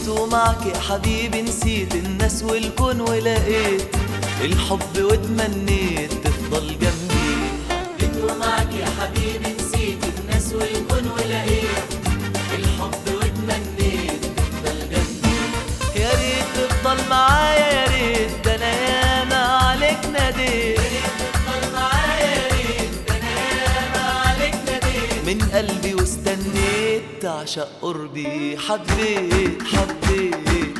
جيت ومعك يا حبيبي نسيت الناس والكون ولقيت الحب واتمنيت تفضل جنبي جيت ومعك يا حبيبي نسيت الناس والكون ولقيت الحب واتمنيت تفضل جنبي يا ريت تفضل معايا يا ريت ده انا ياما عليك ناديت تفضل معايا يا ريت ده انا ياما عليك ناديت من قلبي واستنيت تعشق قربي حبيت حبيت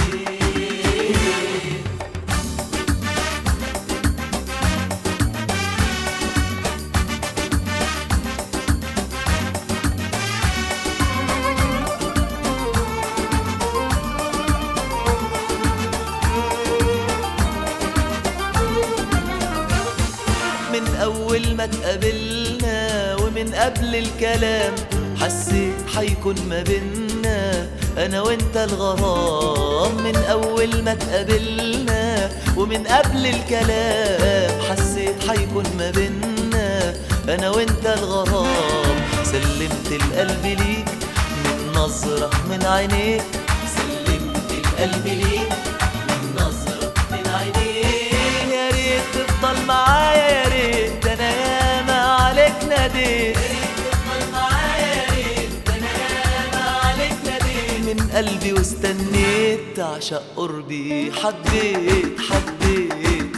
من أول ما اتقابلنا ومن قبل الكلام حسيت حيكون ما بينا أنا وأنت الغرام من أول ما اتقابلنا ومن قبل الكلام حسيت حيكون ما بينا أنا وأنت الغرام سلمت القلب ليك من نظرة من عينيك سلمت القلب ليك من نظرة من عينيك يا ريت تفضل معايا يا ريت ده انا ياما عليك ناديت تفضل معايا يا ريت ده انا ياما عليك ناديت من قلبي واستنيت تعشق قربي حبيت حبيت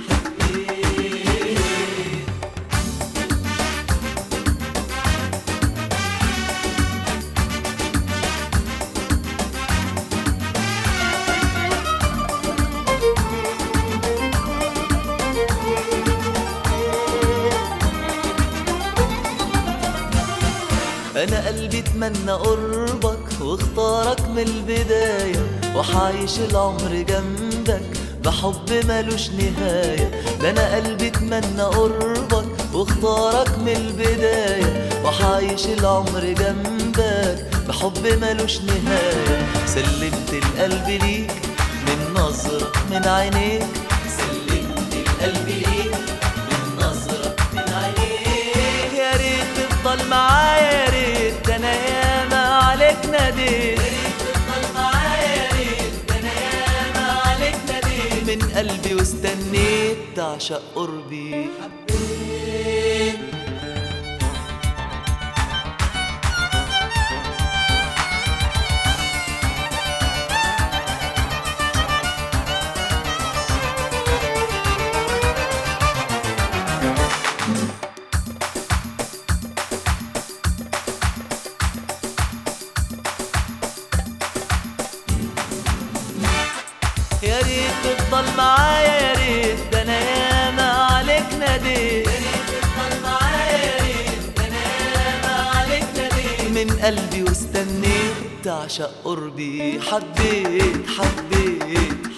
انا قلبي اتمنى قربك واختارك من البداية وحعيش العمر جنبك بحب ملوش نهاية ده انا قلبي اتمنى قربك واختارك من البداية وحعيش العمر جنبك بحب ملوش نهاية سلمت القلب ليك من نظرة من عينيك سلمت القلب ليك من نظرة من عينيك يا ريت تفضل معايا يا ريت ده انا ياما عليك ناديت تفضل معايا يا ريت ده انا ياما عليك ناديت من قلبي واستنيت تعشق قربي حبيت يا ريت تفضل معايا يا ريت ده انا ياما عليك ناديت تفضل معايا يا ريت ده انا ياما عليك ناديت من قلبي واستنيت تعشق قربي حبيت حبيت